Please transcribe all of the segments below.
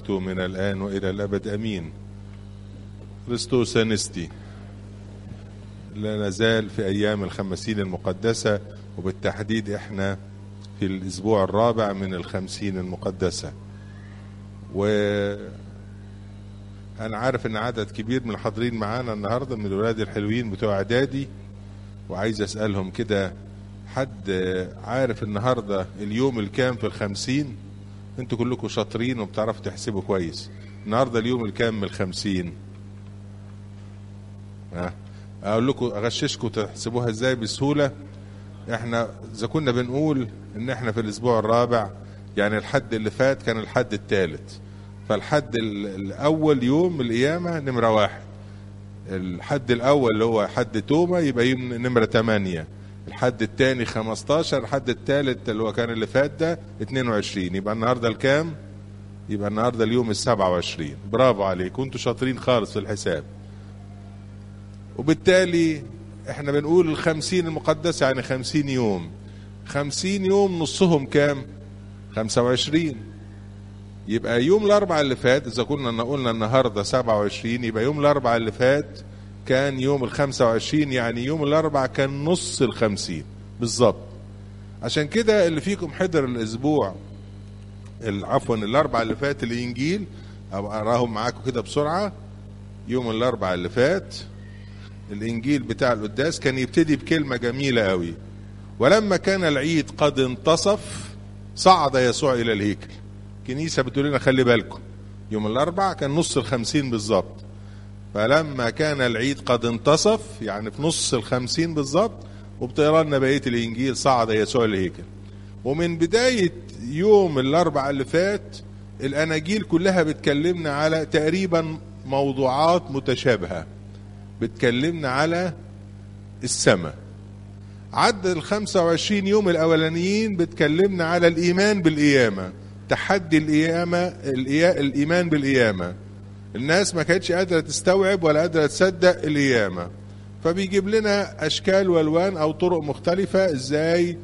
بركته من الآن وإلى الأبد أمين كريستوس نستي لا نزال في أيام الخمسين المقدسة وبالتحديد إحنا في الأسبوع الرابع من الخمسين المقدسة و أنا عارف إن عدد كبير من الحاضرين معانا النهاردة من الولاد الحلوين بتوع إعدادي وعايز أسألهم كده حد عارف النهاردة اليوم الكام في الخمسين انتوا كلكم شاطرين وبتعرفوا تحسبوا كويس النهاردة اليوم الكام من الخمسين ها اقول لكم اغششكم تحسبوها ازاي بسهولة احنا اذا كنا بنقول ان احنا في الاسبوع الرابع يعني الحد اللي فات كان الحد الثالث فالحد الاول يوم القيامة نمرة واحد الحد الاول اللي هو حد توما يبقى يوم نمرة ثمانية الحد الثاني 15 الحد الثالث اللي هو كان اللي فات ده 22 يبقى النهارده الكام؟ يبقى النهارده اليوم ال 27 برافو عليكم انتوا شاطرين خالص في الحساب وبالتالي احنا بنقول ال 50 المقدس يعني 50 يوم 50 يوم نصهم كام؟ 25 يبقى يوم الاربعاء اللي فات اذا كنا قلنا النهارده 27 يبقى يوم الاربعاء اللي فات كان يوم ال 25 يعني يوم الاربعاء كان نص ال 50 بالظبط عشان كده اللي فيكم حضر الاسبوع عفوا الاربعاء اللي فات الانجيل او اراهم معاكم كده بسرعه يوم الاربعاء اللي فات الانجيل بتاع القداس كان يبتدي بكلمه جميله قوي ولما كان العيد قد انتصف صعد يسوع الى الهيكل كنيسه بتقول لنا خلي بالكم يوم الاربعاء كان نص الخمسين بالظبط فلما كان العيد قد انتصف يعني في نص الخمسين بالظبط وبتقرا لنا بقيه الانجيل صعد يسوع الهيكل ومن بدايه يوم الاربعاء اللي فات الاناجيل كلها بتكلمنا على تقريبا موضوعات متشابهه بتكلمنا على السماء عدد ال 25 يوم الاولانيين بتكلمنا على الايمان بالقيامه تحدي القيامه الايمان بالقيامه الناس ما كانتش قادره تستوعب ولا قادره تصدق القيامه فبيجيب لنا اشكال والوان او طرق مختلفه ازاي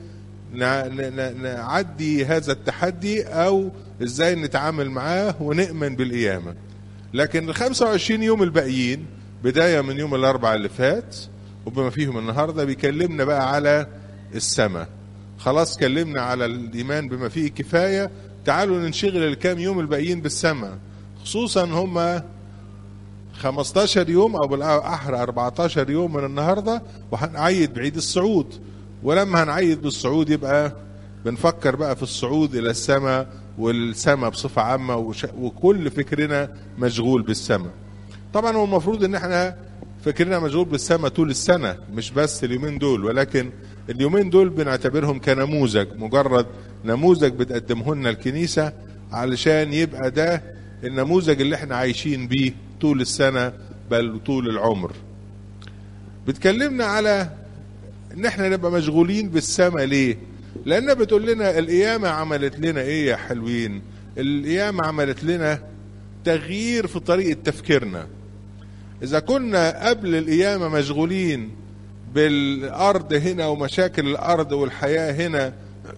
نعدي هذا التحدي او ازاي نتعامل معاه ونؤمن بالقيامه لكن ال 25 يوم الباقيين بدايه من يوم الاربعاء اللي فات وبما فيهم النهارده بيكلمنا بقى على السماء خلاص كلمنا على الايمان بما فيه كفايه تعالوا ننشغل الكام يوم الباقيين بالسماء خصوصا هم 15 يوم او بالاحرى 14 يوم من النهارده وهنعيد بعيد الصعود ولما هنعيد بالصعود يبقى بنفكر بقى في الصعود الى السماء والسماء بصفه عامه وش... وكل فكرنا مشغول بالسماء. طبعا هو المفروض ان احنا فكرنا مشغول بالسماء طول السنه مش بس اليومين دول ولكن اليومين دول بنعتبرهم كنموذج مجرد نموذج بتقدمه لنا الكنيسه علشان يبقى ده النموذج اللي احنا عايشين بيه طول السنة بل طول العمر بتكلمنا على ان احنا نبقى مشغولين بالسماء ليه لان بتقول لنا القيامة عملت لنا ايه يا حلوين القيامة عملت لنا تغيير في طريقة تفكيرنا اذا كنا قبل القيامة مشغولين بالارض هنا ومشاكل الارض والحياة هنا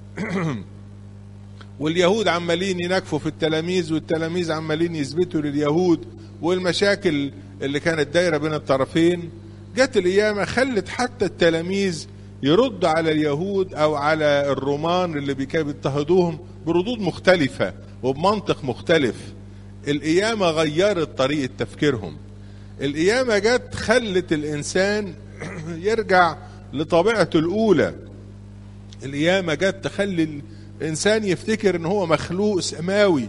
واليهود عمالين ينكفوا في التلاميذ والتلاميذ عمالين يثبتوا لليهود والمشاكل اللي كانت دايره بين الطرفين جت القيامه خلت حتى التلاميذ يرد على اليهود او على الرومان اللي بيضطهدوهم بردود مختلفه وبمنطق مختلف القيامه غيرت طريقه تفكيرهم القيامه جت خلت الانسان يرجع لطبيعته الاولى القيامه جت تخلي الانسان يفتكر ان هو مخلوق سماوي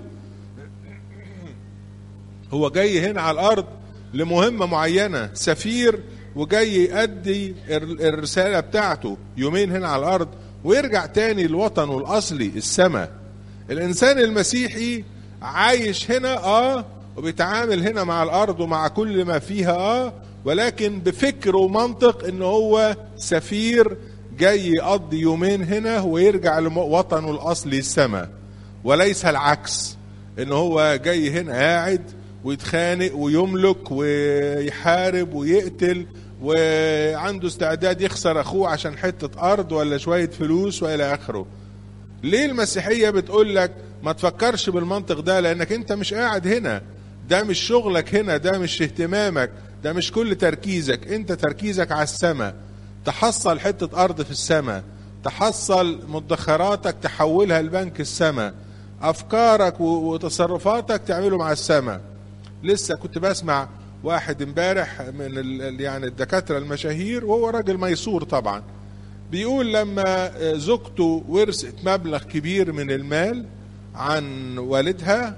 هو جاي هنا على الارض لمهمه معينه سفير وجاي يأدي الرساله بتاعته يومين هنا على الارض ويرجع تاني لوطنه الاصلي السماء الانسان المسيحي عايش هنا اه وبيتعامل هنا مع الارض ومع كل ما فيها اه ولكن بفكر ومنطق ان هو سفير جاي يقضي يومين هنا ويرجع لوطنه الاصلي السماء وليس العكس ان هو جاي هنا قاعد ويتخانق ويملك ويحارب ويقتل وعنده استعداد يخسر اخوه عشان حته ارض ولا شويه فلوس والى اخره ليه المسيحيه بتقول لك ما تفكرش بالمنطق ده لانك انت مش قاعد هنا ده مش شغلك هنا ده مش اهتمامك ده مش كل تركيزك انت تركيزك على السماء تحصل حتة ارض في السماء تحصل مدخراتك تحولها لبنك السماء افكارك وتصرفاتك تعمله مع السماء لسه كنت بسمع واحد امبارح من ال يعني الدكاتره المشاهير وهو راجل ميسور طبعا بيقول لما زوجته ورثت مبلغ كبير من المال عن والدها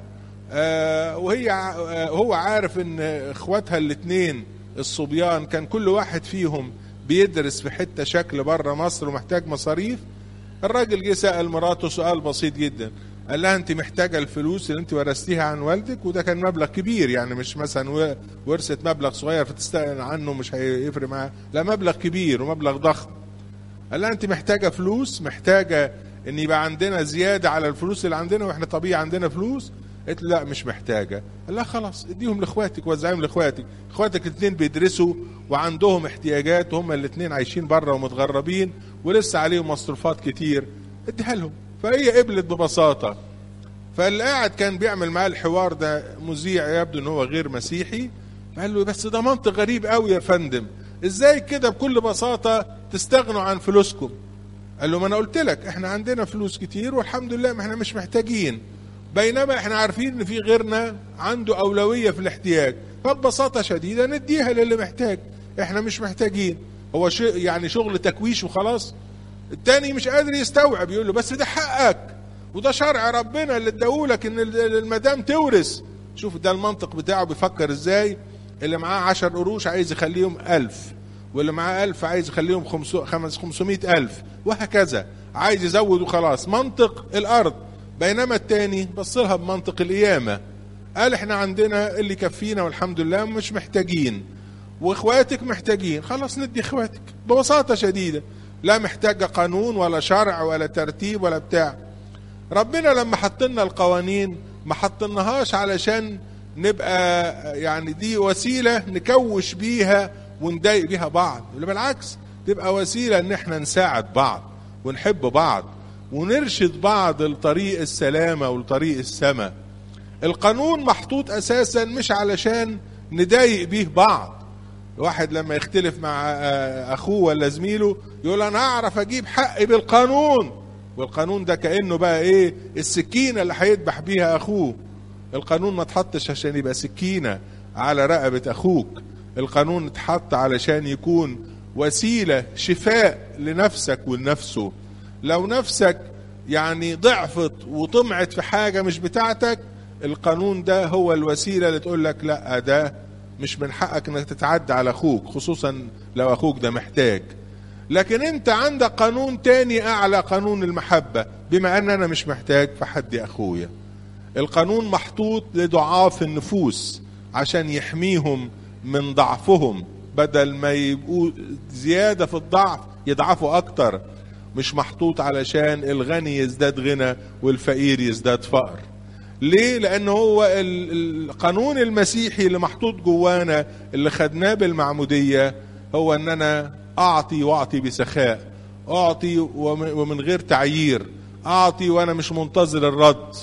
وهي هو عارف ان اخواتها الاثنين الصبيان كان كل واحد فيهم بيدرس في حته شكل بره مصر ومحتاج مصاريف الراجل جه سال مراته سؤال بسيط جدا قال لها انت محتاجه الفلوس اللي انت ورثتيها عن والدك وده كان مبلغ كبير يعني مش مثلا ورثت مبلغ صغير فتستغنى عنه مش هيفرق معاها لا مبلغ كبير ومبلغ ضخم قال لها انت محتاجه فلوس محتاجه ان يبقى عندنا زياده على الفلوس اللي عندنا واحنا طبيعي عندنا فلوس قالت له لا مش محتاجه قال لها خلاص اديهم لاخواتك وزعيهم لاخواتك اخواتك الاثنين بيدرسوا وعندهم احتياجات وهم الاثنين عايشين بره ومتغربين ولسه عليهم مصروفات كتير اديها لهم فهي قبلت ببساطه فاللي قاعد كان بيعمل معاه الحوار ده مذيع يبدو ان هو غير مسيحي فقال له بس ده منطق غريب قوي يا فندم ازاي كده بكل بساطه تستغنوا عن فلوسكم قال له ما انا قلت لك احنا عندنا فلوس كتير والحمد لله ما احنا مش محتاجين بينما احنا عارفين ان في غيرنا عنده اولويه في الاحتياج فببساطه شديده نديها للي محتاج احنا مش محتاجين هو شيء يعني شغل تكويش وخلاص التاني مش قادر يستوعب يقول له بس ده حقك وده شرع ربنا اللي اداهولك ان المدام تورث شوف ده المنطق بتاعه بيفكر ازاي اللي معاه عشر قروش عايز يخليهم ألف واللي معاه ألف عايز يخليهم خمس خمسمائة ألف وهكذا عايز يزود وخلاص منطق الأرض بينما التاني بص لها بمنطق القيامة قال احنا عندنا اللي يكفينا والحمد لله مش محتاجين واخواتك محتاجين خلاص ندي اخواتك ببساطة شديدة لا محتاجة قانون ولا شرع ولا ترتيب ولا بتاع ربنا لما حط لنا القوانين ما حطناهاش علشان نبقى يعني دي وسيلة نكوش بيها ونضايق بيها بعض بالعكس تبقى وسيلة ان احنا نساعد بعض ونحب بعض ونرشد بعض لطريق السلامة ولطريق السماء القانون محطوط اساسا مش علشان نضايق بيه بعض الواحد لما يختلف مع اخوه ولا زميله يقول انا اعرف اجيب حقي بالقانون والقانون ده كانه بقى ايه السكينه اللي هيذبح بيها اخوه القانون ما اتحطش عشان يبقى سكينه على رقبه اخوك القانون اتحط علشان يكون وسيله شفاء لنفسك ولنفسه لو نفسك يعني ضعفت وطمعت في حاجه مش بتاعتك القانون ده هو الوسيله اللي تقول لك لا ده مش من حقك انك تتعدى على اخوك خصوصا لو اخوك ده محتاج لكن انت عندك قانون تاني اعلى قانون المحبة بما ان انا مش محتاج فحدي اخويا القانون محطوط لضعاف النفوس عشان يحميهم من ضعفهم بدل ما يبقوا زيادة في الضعف يضعفوا اكتر مش محطوط علشان الغني يزداد غنى والفقير يزداد فقر ليه لان هو القانون المسيحي اللي محطوط جوانا اللي خدناه بالمعمودية هو ان انا اعطي واعطي بسخاء اعطي ومن غير تعيير اعطي وانا مش منتظر الرد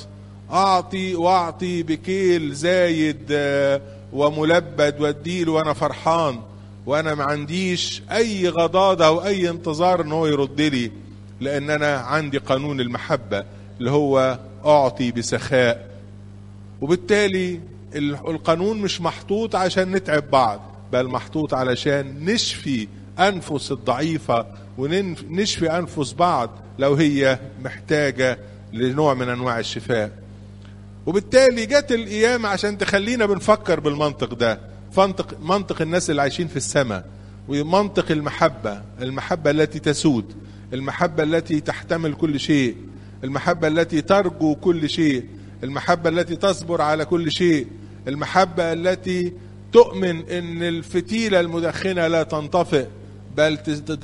اعطي واعطي بكيل زايد وملبد واديله وانا فرحان وانا ما عنديش اي غضاضة او اي انتظار ان هو يرد لي لان انا عندي قانون المحبة اللي هو اعطي بسخاء وبالتالي القانون مش محطوط عشان نتعب بعض بل محطوط علشان نشفي انفس الضعيفه ونشفي انفس بعض لو هي محتاجه لنوع من انواع الشفاء وبالتالي جت القيامه عشان تخلينا بنفكر بالمنطق ده منطق منطق الناس اللي عايشين في السماء ومنطق المحبه المحبه التي تسود المحبه التي تحتمل كل شيء المحبه التي ترجو كل شيء المحبه التي تصبر على كل شيء المحبه التي تؤمن ان الفتيله المدخنه لا تنطفئ بل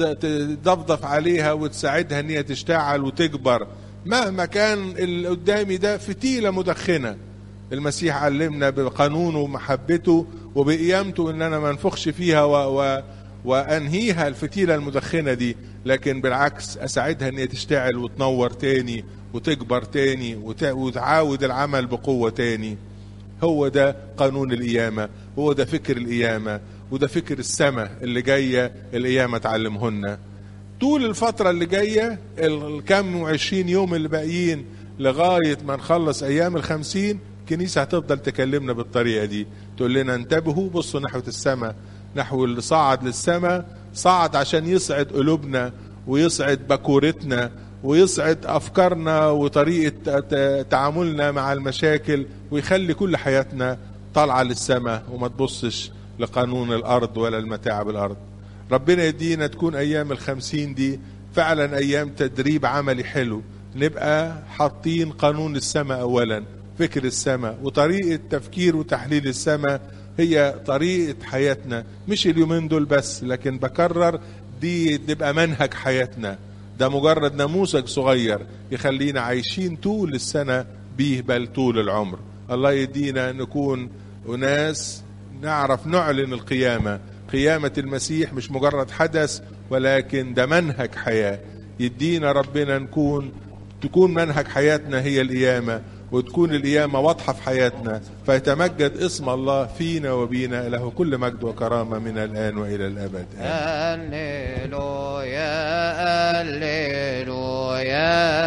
تضفضف عليها وتساعدها ان هي تشتعل وتكبر مهما كان اللي قدامي ده فتيله مدخنه المسيح علمنا بقانونه ومحبته وبقيامته اننا ما نفخش فيها و و وانهيها الفتيله المدخنه دي لكن بالعكس اساعدها ان هي تشتعل وتنور تاني وتكبر تاني وت- وتعاود العمل بقوه تاني هو ده قانون القيامه هو ده فكر القيامه وده فكر السماء اللي جايه القيامه تعلمهن طول الفترة اللي جاية الكم وعشرين يوم اللي باقيين لغاية ما نخلص أيام الخمسين الكنيسة هتفضل تكلمنا بالطريقة دي تقول لنا انتبهوا بصوا نحو السماء نحو اللي صعد للسماء صعد عشان يصعد قلوبنا ويصعد بكورتنا ويصعد أفكارنا وطريقة ت- تعاملنا مع المشاكل ويخلي كل حياتنا طالعة للسماء وما تبصش لقانون الأرض ولا المتاعب الأرض ربنا يدينا تكون ايام الخمسين دي فعلا ايام تدريب عملي حلو نبقى حاطين قانون السماء اولا فكر السماء وطريقة تفكير وتحليل السماء هي طريقة حياتنا مش اليومين دول بس لكن بكرر دي تبقى منهج حياتنا ده مجرد نموذج صغير يخلينا عايشين طول السنة بيه بل طول العمر الله يدينا نكون أناس نعرف نعلن القيامة قيامة المسيح مش مجرد حدث ولكن ده منهج حياة يدينا ربنا نكون تكون منهج حياتنا هي القيامة وتكون القيامة واضحة في حياتنا فيتمجد اسم الله فينا وبينا له كل مجد وكرامة من الآن وإلى الأبد آمين هللويا هللويا